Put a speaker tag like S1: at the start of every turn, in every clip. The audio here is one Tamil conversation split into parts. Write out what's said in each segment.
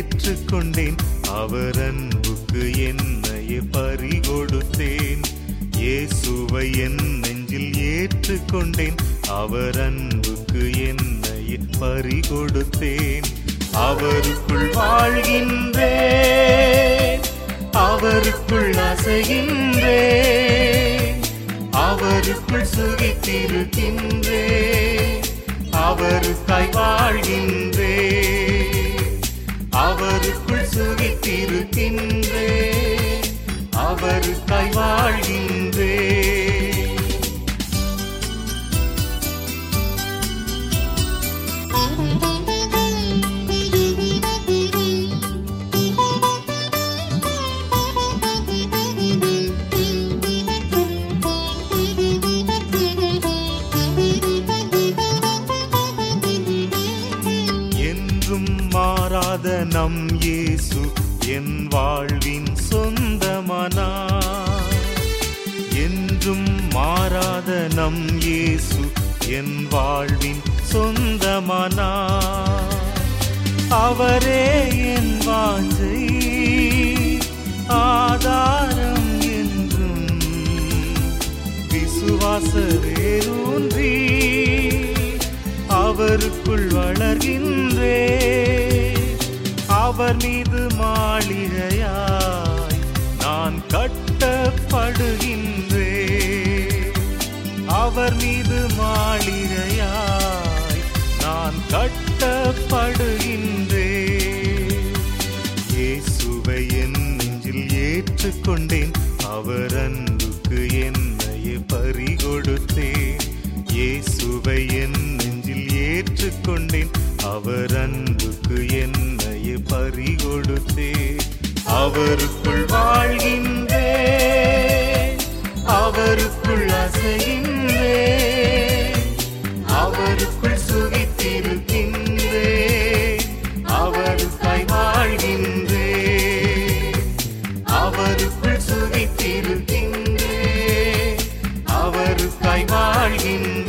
S1: ஏற்றுக்கொண்டேன் அவர் அன்புக்கு என்னையே பறிகொடுத்தேன் இயேசுவை என் நெஞ்சில் ஏற்றுக்கொண்டேன் அவர் அன்புக்கு என்னையே பறிகொடுத்தேன் அவருக்குள் வாழ்கின்றேன் அவருக்குள் அசைகின்றேன் அவருக்குள் சுகித்திருக்கின்றேன் அவருக்காய் வாழ்கின்றேன் அவருக்குள் சுகித்திருக்கின்றேன் அவருக்காய் வாழ்கின்றேன் என்றும் மாறாத நம் இயேசு என் வாழ்வின் சொந்தமானா என்றும் மாறாத நம் இயேசு என் வாழ்வின் சொந்தமானா அவரே என் வாஞ்சை ஆதாரம் என்றும் விசுவாச வேரூன்றி அவருக்குள் வளர்கின்றே அவர் மீது மாளிகையாய் நான் கட்டப்படுகின்றே அவர் மீது மாளிகையாய் நான் கட்டப்படுகின்றே இயேசுவை என் நெஞ்சில் ஏற்றுக்கொண்டேன் அவர் அன்புக்கு என்னையே பறிகொடுத்தேன் இயேசுவை என் நெஞ்சில் ஏற்றுக்கொண்டேன் அவர் அன்புக்கு என்னையே பறிகொடுத்தேன் அவருக்குள் வாழ்கின்றேன் அவருக்குள் அசைகின்றேன் அவருக்குள் சுகித்திருக்கின்றேன் அவருக்காய் வாழ்கின்றேன் அவருக்குள் சுகித்திருக்கின்றேன் அவருக்காய் வாழ்கின்றேன்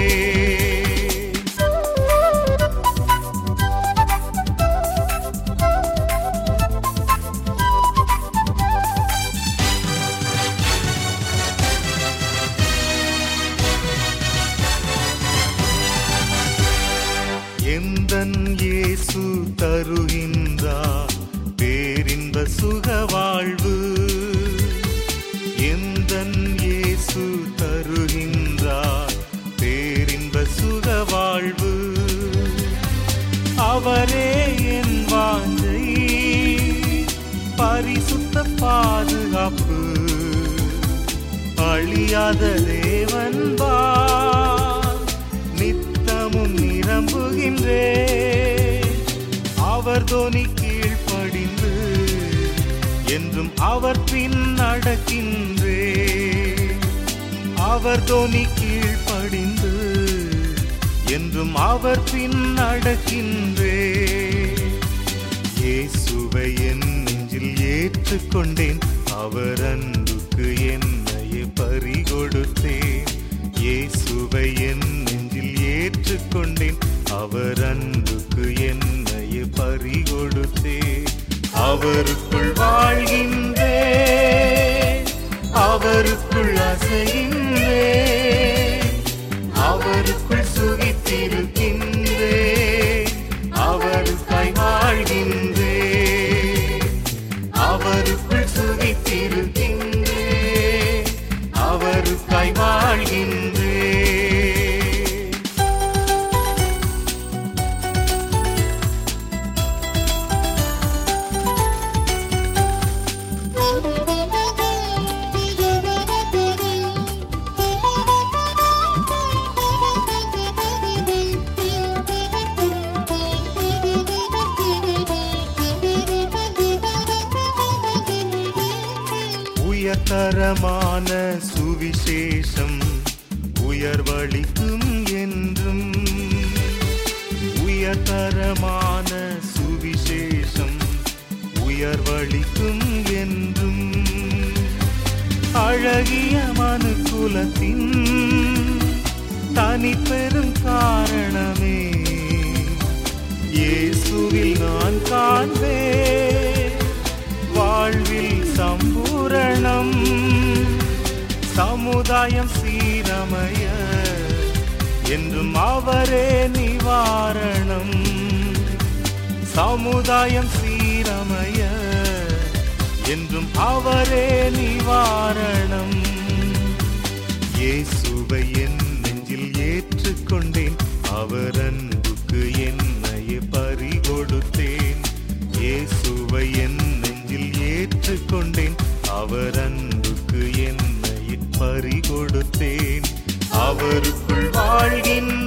S1: எந்தன் இயேசு தருகின்றார் பேரின்ப சுக வாழ்வு எந்தன் இயேசு தருகின்றார் பேரின்ப சுக வாழ்வு அவரே என் வாஞ்சை பரிசுத்த பாதுகாப்பு அழியாத தேவன் பார் நித்தமும் நிரம்புகின்றே அவர் தோனி கீழ்ப்படிந்து என்றும் அவர் பின் நடக்கின்றே அவர் தோனி கீழ்ப்படிந்து என்றும் அவர் பின் நடக்கின்றே இயேசுவை என் நெஞ்சில் ஏற்றுக்கொண்டேன் அவர் அன்புக்கு என்னையே பறிகொடுத்தேன் இயேசுவை என் நெஞ்சில் ஏற்றுக்கொண்டேன் அவர் அன்புக்கு என்னையே பறிகொடுத்தேன் அவருக்குள் வாழ்கின்றேன் அவருக்குள் அசைகின்றேன் அவருக்குள் சுகித்திருக்கின்றேன் அவருக்காய் வாழ்கின்றேன் அவருக்குள் சுகித்திருக்கின்றேன் அவருக்காய் வாழ்கின்றேன் உயர்தரமான சுவிசேஷம் உயர்வழிக்கும் என்றும் உயர்தரமான சுவிசேஷம் உயர்வழிக்கும் என்றும் அழகிய மனுக்குலத்தின் தனிப்பெரும் காரணமே இயேசுவில் நான் காண்பேன் சமுதாயம் சீரமைய என்றும் அவரே நிவாரணம் சமுதாயம் சீரமைய என்றும் அவரே நிவாரணம் இயேசுவை என் நெஞ்சில் ஏற்றுக்கொண்டேன் அவர் அன்புக்கு என்னையே பறிகொடுத்தேன் இயேசுவை என் நெஞ்சில் ஏற்றுக்கொண்டேன் அவர் அன்புக்கு என்னையே பறிகொடுத்தேன் அவருக்குள் வாழ்கின்ற